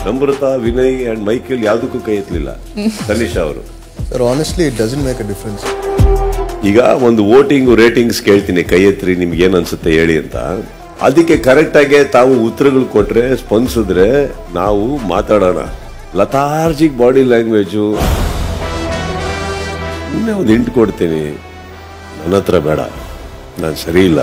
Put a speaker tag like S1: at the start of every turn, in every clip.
S1: Namrata Vinay and Michael ಯಾವುದಕ್ಕೂ ಕೈ ಎತ್ತಲಿಲ್ಲ ತನಿಷಾ ಅವರು
S2: Sir, honestly, it doesn't make a difference.
S1: ಈಗ ಒಂದು ವೋಟಿಂಗ್ ರೇಟಿಂಗ್ಸ್ ಕೇಳ್ತೀನಿ ಕೈ ಎತ್ರಿ ನಿಮ್ಗೆ ಏನ್ ಅನ್ಸುತ್ತೆ ಹೇಳಿ ಅಂತ ಅದಕ್ಕೆ ಕರೆಕ್ಟ್ ಆಗಿ ತಾವು ಉತ್ತರಗಳು ಕೊಟ್ರೆ ಸ್ಪಂದಿಸಿದ್ರೆ ನಾವು ಮಾತಾಡೋಣ ಲತಾರ್ಜಿಕ್ ಬಾಡಿ ಲ್ಯಾಂಗ್ವೇಜು ಇನ್ನೇ ಒಂದು ಇಂಟು ಕೊಡ್ತೀನಿ ನನ್ನ ಹತ್ರ ಬೇಡ ನಾನು ಸರಿ ಇಲ್ಲ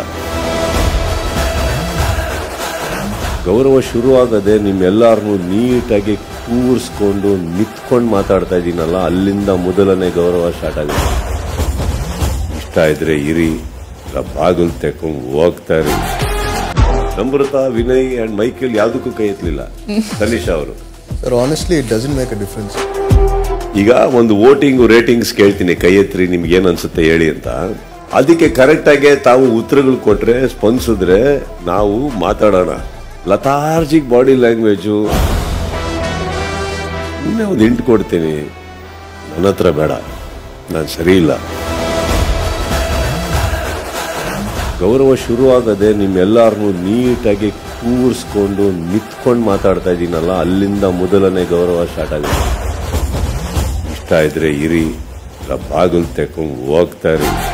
S1: ಗೌರವ ಶುರು ಆಗದೆ ನಿಮ್ಮೆಲ್ಲರನ್ನು ನೀಟಾಗಿ ಕೂರಿಸ್ಕೊಂಡು ನಿಂತ್ಕೊಂಡು ಮಾತಾಡ್ತಾ ಇದ್ದೀನಲ್ಲ ಅಲ್ಲಿಂದ ಮೊದಲನೇ ಗೌರವ ಸ್ಟಾರ್ಟ್ ಆಗುತ್ತೆ ಇಷ್ಟ ಇದ್ರೆ ಇರಿ ಇಲ್ಲ ಬಾಗಿಲು ತೆಕ್ಕೊಂಡು ಹೋಗ್ತಾ ಇರಿ ನಮ್ರತಾ ವಿನಯ್ ಅಂಡ್ ಮೈಕೇಲ್ ಯಾವುದಕ್ಕೂ ಕೈ ಎತ್ತಲಿಲ್ಲ ತನಿಷಾ ಅವರು
S2: Sir, honestly, it doesn't make a difference.
S1: ಈಗ ಒಂದು ವೋಟಿಂಗ್ ರೇಟಿಂಗ್ಸ್ ಕೇಳ್ತೀನಿ ಕೈ ಎತ್ರಿ ನಿಮ್ಗೆ ಏನ್ ಅನ್ಸುತ್ತೆ ಹೇಳಿ ಅಂತ ಅದಕ್ಕೆ ಕರೆಕ್ಟ್ ಆಗಿ ತಾವು ಉತ್ತರಗಳು ಕೊಟ್ರೆ ಸ್ಪಂದಿಸಿದ್ರೆ ನಾವು ಮಾತಾಡೋಣ ಲತಾರ್ಜಿಕ್ ಬಾಡಿ ಲ್ಯಾಂಗ್ವೇಜು ಇನ್ನೇ ಒಂದು ಇಂಟು ಕೊಡ್ತೀನಿ ನನ್ನ ಹತ್ರ ಬೇಡ ನಾನು ಸರಿ ಇಲ್ಲ ಗೌರವ ಶುರು ಆಗದೆ ನಿಮ್ಮೆಲ್ಲರನ್ನು ನೀಟಾಗಿ ಕೂರಿಸ್ಕೊಂಡು ನಿಂತ್ಕೊಂಡು ಮಾತಾಡ್ತಾ ಇದ್ದೀನಲ್ಲ ಅಲ್ಲಿಂದ ಮೊದಲನೇ ಗೌರವ ಸ್ಟಾರ್ಟ್ ಆಗುತ್ತೆ ಇಷ್ಟ ಇದ್ರೆ ಇರಿ ಇಲ್ಲ ಬಾಗಿಲು ತೆಕ್ಕೊಂಡು ಹೋಗ್ತಾ ಇರಿ